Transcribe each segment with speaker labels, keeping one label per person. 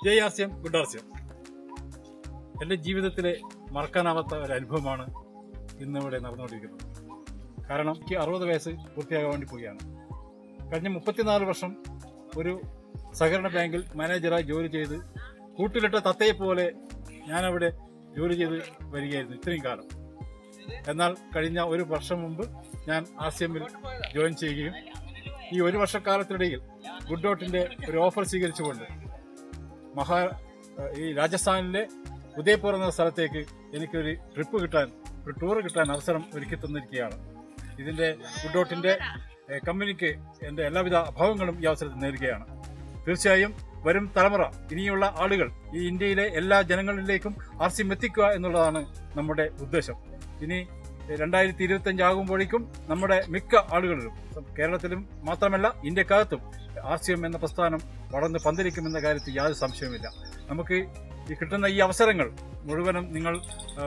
Speaker 1: ജയ് ആസ്യം good ആസ്യം എൻ്റെ ജീവിതത്തിലെ മറക്കാനാവാത്ത ഒരു അനുഭവമാണ് ഇന്നിവിടെ നടന്നുകൊണ്ടിരിക്കുന്നത് കാരണം എനിക്ക് അറുപത് വയസ്സ് പൂർത്തിയാകാൻ വേണ്ടി പോവുകയാണ് കഴിഞ്ഞ മുപ്പത്തിനാല് വർഷം ഒരു സഹകരണ ബാങ്കിൽ മാനേജറായി ജോലി ചെയ്ത് കൂട്ടിലിട്ട തത്തയെ പോലെ ഞാനവിടെ ജോലി ചെയ്ത് വരികയായിരുന്നു ഇത്രയും കാലം എന്നാൽ കഴിഞ്ഞ ഒരു വർഷം മുമ്പ് ഞാൻ ആർ സി എമ്മിൽ ജോയിൻ ചെയ്യുകയും ഈ ഒരു വർഷക്കാലത്തിനിടയിൽ ഗുഡ് ഡോട്ടിന്റെ ഒരു ഓഫർ സ്വീകരിച്ചുകൊണ്ട് മഹാ ഈ രാജസ്ഥാനിലെ ഉദയ്പൂർ എന്ന സ്ഥലത്തേക്ക് എനിക്കൊരു ട്രിപ്പ് കിട്ടാൻ ഒരു ടൂർ കിട്ടാൻ അവസരം ഒരുക്കി തന്നിരിക്കുകയാണ് ഇതിന്റെ ഗുഡ് ഡോട്ടിന്റെ ഏഹ്, കമ്പനിക്ക് എന്റെ എല്ലാവിധ അഭാവങ്ങളും ഈ അവസരത്തിൽ നേരുകയാണ് തീർച്ചയായും വരും തലമുറ ഇനിയുള്ള ആളുകൾ ഈ ഇന്ത്യയിലെ എല്ലാ ജനങ്ങളിലേക്കും ആർ സി എത്തിക്കുക എന്നുള്ളതാണ് നമ്മുടെ ഉദ്ദേശം ഇനി രണ്ടായിരത്തി ഇരുപത്തി അഞ്ച് ആകുമ്പോഴേക്കും നമ്മുടെ മിക്ക ആളുകളിലും കേരളത്തിലും മാത്രമല്ല ഇന്ത്യക്കകത്തും ആർ സി എം എന്ന പ്രസ്ഥാനം വളർന്ന് പന്തലിക്കുമെന്ന കാര്യത്തിൽ യാതൊരു സംശയവുമില്ല നമുക്ക് ഈ കിട്ടുന്ന ഈ അവസരങ്ങൾ മുഴുവനും നിങ്ങൾ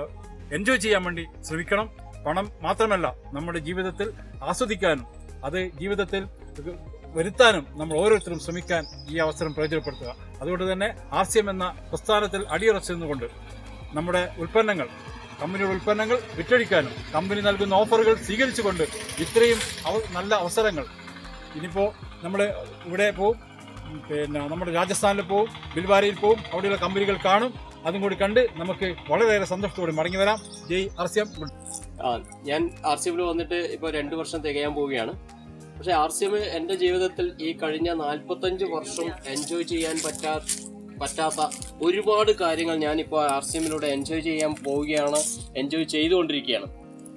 Speaker 1: എൻജോയ് ചെയ്യാൻ വേണ്ടി ശ്രമിക്കണം പണം മാത്രമല്ല നമ്മുടെ ജീവിതത്തിൽ ആസ്വദിക്കാനും അത് ജീവിതത്തിൽ വരുത്താനും നമ്മൾ ഓരോരുത്തരും ശ്രമിക്കാൻ ഈ അവസരം പ്രയോജനപ്പെടുത്തുക അതുകൊണ്ട് തന്നെ ആർ സി എം എന്ന പ്രസ്ഥാനത്തിൽ അടിയുറച്ചു നിന്നുകൊണ്ട് നമ്മുടെ ഉൽപ്പന്നങ്ങൾ കമ്പനിയുടെ ഉൽപ്പന്നങ്ങൾ വിറ്റഴിക്കാനും കമ്പനി നൽകുന്ന ഓഫറുകൾ സ്വീകരിച്ചുകൊണ്ട് ഇത്രയും അവ- നല്ല അവസരങ്ങൾ ഇനിയിപ്പോ നമ്മൾ ഇവിടെ പോവും ഉം, പിന്നെ നമ്മുടെ രാജസ്ഥാനിൽ പോവും ബിൽവാരയിൽ പോവും അവിടെയുള്ള കമ്പനികൾ കാണും അതും കൂടി കണ്ട് നമുക്ക് വളരെയേറെ സന്തോഷത്തോടെ മടങ്ങി വരാം ജയ് ആർ സി എം
Speaker 2: ആ ഞാൻ ആർ സി എമ്മിൽ വന്നിട്ട് ഇപ്പോൾ രണ്ട് വർഷം തികയാൻ പോവുകയാണ് പക്ഷെ ആർ സി എം എൻ്റെ ജീവിതത്തിൽ ഈ കഴിഞ്ഞ നാൽപ്പത്തഞ്ച് വർഷം എൻജോയ് ചെയ്യാൻ പറ്റാ പറ്റാത്ത ഒരുപാട് കാര്യങ്ങൾ ഞാനിപ്പോൾ ആർ സി എമ്മിലൂടെ എൻജോയ് ചെയ്യാൻ പോവുകയാണ് എൻജോയ് ചെയ്തുകൊണ്ടിരിക്കുകയാണ്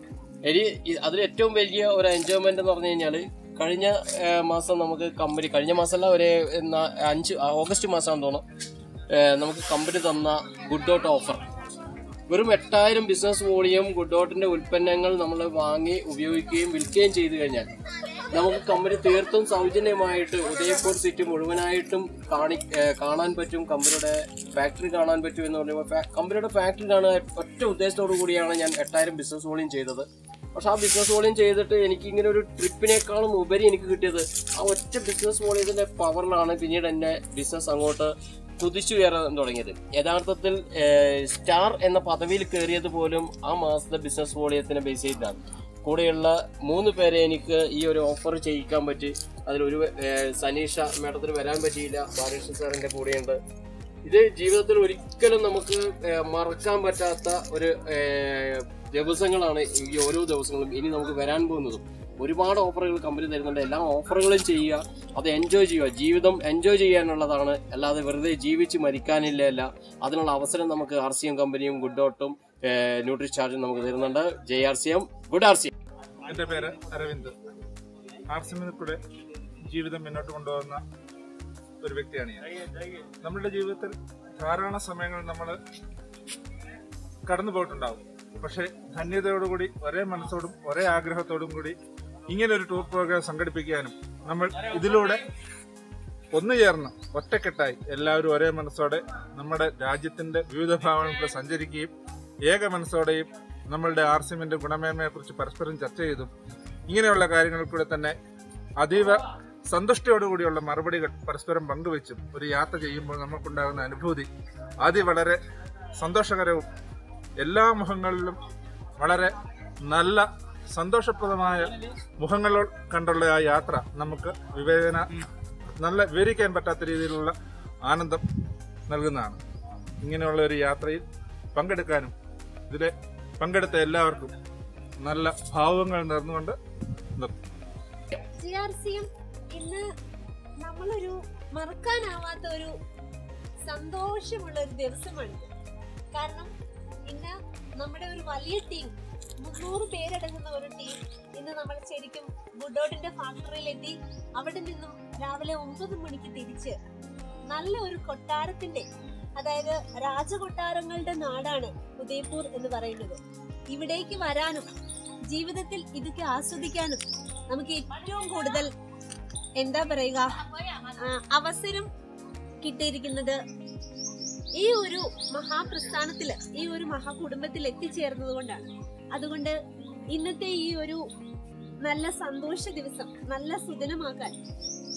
Speaker 2: ഇനി ഇ- അതിൽ ഏറ്റവും വലിയ ഒരു എൻജോയ്മെന്റ് എന്ന് പറഞ്ഞു കഴിഞ്ഞാൽ കഴിഞ്ഞ ഏ, മാസം നമുക്ക് കമ്പനി കഴിഞ്ഞ മാസമല്ല ഒരു നാ- അഞ്ച് ആ, ഓഗസ്റ്റ് മാസമാണെന്ന് തോന്നുന്നു ഏ, നമുക്ക് കമ്പനി തന്ന ഗുഡ് ഡോട്ട് ഓഫർ വെറും എട്ടായിരം ബിസിനസ് വോളിയം ഗുഡ് ഡോട്ടിന്റെ ഉൽപ്പന്നങ്ങൾ നമ്മൾ വാങ്ങി ഉപയോഗിക്കുകയും വിൽക്കുകയും ചെയ്തു കഴിഞ്ഞാൽ നമുക്ക് കമ്പനി തീർത്തും സൗജന്യമായിട്ട് ഉദയപൂർ സിറ്റി മുഴുവനായിട്ടും കാണി ഏഹ് കാണാൻ പറ്റും കമ്പനിയുടെ ഫാക്ടറി കാണാൻ പറ്റും എന്ന് പറയുമ്പോൾ ഫാ- കമ്പനിയുടെ ഫാക്ടറി കാണാൻ ഒറ്റ ഉദ്ദേശത്തോടു കൂടിയാണ് ഞാൻ എട്ടായിരം ബിസിനസ് വോളിയം ചെയ്തത് പക്ഷെ ആ ബിസിനസ് വോളിയം ചെയ്തിട്ട് എനിക്ക് ഇങ്ങനെ ഒരു ട്രിപ്പിനേക്കാളും ഉപരി എനിക്ക് കിട്ടിയത് ആ ഒറ്റ ബിസിനസ് വോളിയത്തിന്റെ പവറിലാണ് പിന്നീട് എന്റെ ബിസിനസ് അങ്ങോട്ട് കുതിച്ചുയരാൻ തുടങ്ങിയത് യഥാർത്ഥത്തിൽ ഏഹ്, സ്റ്റാർ എന്ന പദവിയിൽ കയറിയത് പോലും ആ മാസത്തെ ബിസിനസ് വോളിയത്തിനെ ബേസ് ചെയ്താണ് കൂടെയുള്ള മൂന്ന് പേരെ എനിക്ക് ഈ ഒരു ഓഫർ ചെയ്യിക്കാൻ പറ്റി അതിലൊരു ഏഹ്, സനീഷ മേഡത്തിന് വരാൻ പറ്റിയില്ല ബാലകൃഷ്ണൻ സാറിന്റെ കൂടെയുണ്ട് ഇത് ജീവിതത്തിൽ ഒരിക്കലും നമുക്ക് ഏഹ്, മറക്കാൻ പറ്റാത്ത ഒരു ഏഹ്, ദിവസങ്ങളാണ് ഈ ഓരോ ദിവസങ്ങളും ഇനി നമുക്ക് വരാൻ പോകുന്നതും ഒരുപാട് ഓഫറുകൾ കമ്പനി തരുന്നുണ്ട് എല്ലാ ഓഫറുകളും ചെയ്യുക അത് എൻജോയ് ചെയ്യുക ജീവിതം എൻജോയ് ചെയ്യാനുള്ളതാണ് അല്ലാതെ വെറുതെ ജീവിച്ച് മരിക്കാനില്ല അല്ല അതിനുള്ള അവസരം നമുക്ക് ആർ സി എം കമ്പനിയും ഗുഡ് ഡോട്ടും ന്യൂട്രി ചാർജും നമുക്ക് തരുന്നുണ്ട് J R C M good R C M
Speaker 3: എൻ്റെ പേര് അരവിന്ദ് ആർസിമിൽ കൂടെ ജീവിതം മുന്നോട്ട് കൊണ്ടുപോകുന്ന ഒരു വ്യക്തിയാണ് ഞാൻ നമ്മളുടെ ജീവിതത്തിൽ ധാരാളം സമയങ്ങൾ നമ്മൾ കടന്നു പോയിട്ടുണ്ടാവും പക്ഷെ ധന്യതയോടുകൂടി ഒരേ മനസ്സോടും ഒരേ ആഗ്രഹത്തോടും കൂടി ഇങ്ങനെ ഒരു ടൂർ പ്രോഗ്രാം സംഘടിപ്പിക്കാനും നമ്മൾ ഇതിലൂടെ ഒന്നു ചേർന്ന് ഒറ്റക്കെട്ടായി എല്ലാവരും ഒരേ മനസ്സോടെ നമ്മുടെ രാജ്യത്തിന്റെ വിവിധ ഭാഗങ്ങളിൽ സഞ്ചരിക്കുകയും ഏക മനസ്സോടെയും നമ്മളുടെ ആർസിമിന്റെ ഗുണമേന്മയെക്കുറിച്ച് പരസ്പരം ചർച്ച ചെയ്തും ഇങ്ങനെയുള്ള കാര്യങ്ങളിൽ കൂടെ തന്നെ അതീവ സന്തുഷ്ടയോടുകൂടിയുള്ള മറുപടികൾ പരസ്പരം പങ്കുവെച്ചും ഒരു യാത്ര ചെയ്യുമ്പോൾ നമുക്കുണ്ടാകുന്ന അനുഭൂതി ആദ്യം വളരെ സന്തോഷകരവും എല്ലാ മുഖങ്ങളിലും വളരെ നല്ല സന്തോഷപ്രദമായ മുഖങ്ങൾ കണ്ടുള്ള ആ യാത്ര നമുക്ക് വിവേചന നല്ല വിവരിക്കാൻ പറ്റാത്ത രീതിയിലുള്ള ആനന്ദം നൽകുന്നതാണ് ഇങ്ങനെയുള്ള ഒരു യാത്രയിൽ പങ്കെടുക്കാനും ഇതിലെ പങ്കെടുത്ത എല്ലാവർക്കും നല്ല ഭാവങ്ങൾ നേർന്നുകൊണ്ട് നിർത്തും
Speaker 4: ജി ആർ സിയും ഇന്ന് നമ്മളൊരു മറക്കാനാവാത്ത ഒരു സന്തോഷമുള്ള ഒരു ദിവസമാണിത് കാരണം ഇന്ന് നമ്മുടെ ഒരു വലിയ ടീം മുന്നൂറ് പേരടങ്ങുന്ന ഒരു ടീം ഇന്ന് നമ്മൾ ശരിക്കും ബുഡോഡിന്റെ ഫാക്ടറിയിലെത്തി അവിടെ നിന്നും രാവിലെ ഒമ്പത് മണിക്ക് തിരിച്ച് നല്ല ഒരു കൊട്ടാരത്തിന്റെ അതായത് രാജകൊട്ടാരങ്ങളുടെ നാടാണ് ഉദയ്പൂർ എന്ന് പറയുന്നത് ഇവിടേക്ക് വരാനും ജീവിതത്തിൽ ഇതൊക്കെ ആസ്വദിക്കാനും നമുക്ക് ഏറ്റവും കൂടുതൽ എന്താ പറയുക ആ, അവസരം കിട്ടിയിരിക്കുന്നത് ഈ ഒരു മഹാപ്രസ്ഥാനത്തില് ഈ ഒരു മഹാകുടുംബത്തിൽ എത്തിച്ചേർന്നത് കൊണ്ടാണ് അതുകൊണ്ട് ഇന്നത്തെ ഈ ഒരു നല്ല സന്തോഷ ദിവസം നല്ല സുദിനമാക്കാൻ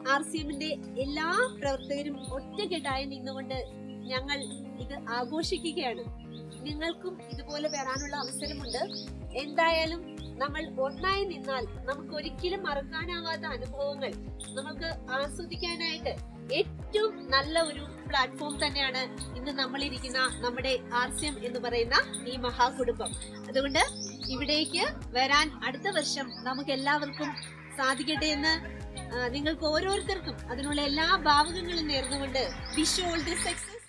Speaker 4: ആർ സി എമ്മിന്റെ എല്ലാ പ്രവർത്തകരും ഒറ്റക്കെട്ടായി നിന്നുകൊണ്ട് ഞങ്ങൾ ഇത് ആഘോഷിക്കുകയാണ് നിങ്ങൾക്കും ഇതുപോലെ വരാനുള്ള അവസരമുണ്ട് എന്തായാലും നമ്മൾ ഒന്നായി നിന്നാൽ നമുക്ക് ഒരിക്കലും മറക്കാനാവാത്ത അനുഭവങ്ങൾ നമുക്ക് ആസ്വദിക്കാനായിട്ട് ഏറ്റവും നല്ല ഒരു പ്ലാറ്റ്ഫോം തന്നെയാണ് ഇന്ന് നമ്മളിരിക്കുന്ന നമ്മുടെ ആർ സി എം എന്ന് പറയുന്ന ഈ മഹാകുടുംബം അതുകൊണ്ട് ഇവിടേക്ക് വരാൻ അടുത്ത വർഷം നമുക്ക് എല്ലാവർക്കും സാധിക്കട്ടെ എന്ന് ആ, നിങ്ങൾക്ക് ഓരോരുത്തർക്കും അതിനുള്ള എല്ലാ ഭാവുകങ്ങളും നേർന്നുകൊണ്ട് വിഷ് ഓൾ ദി സക്സസ്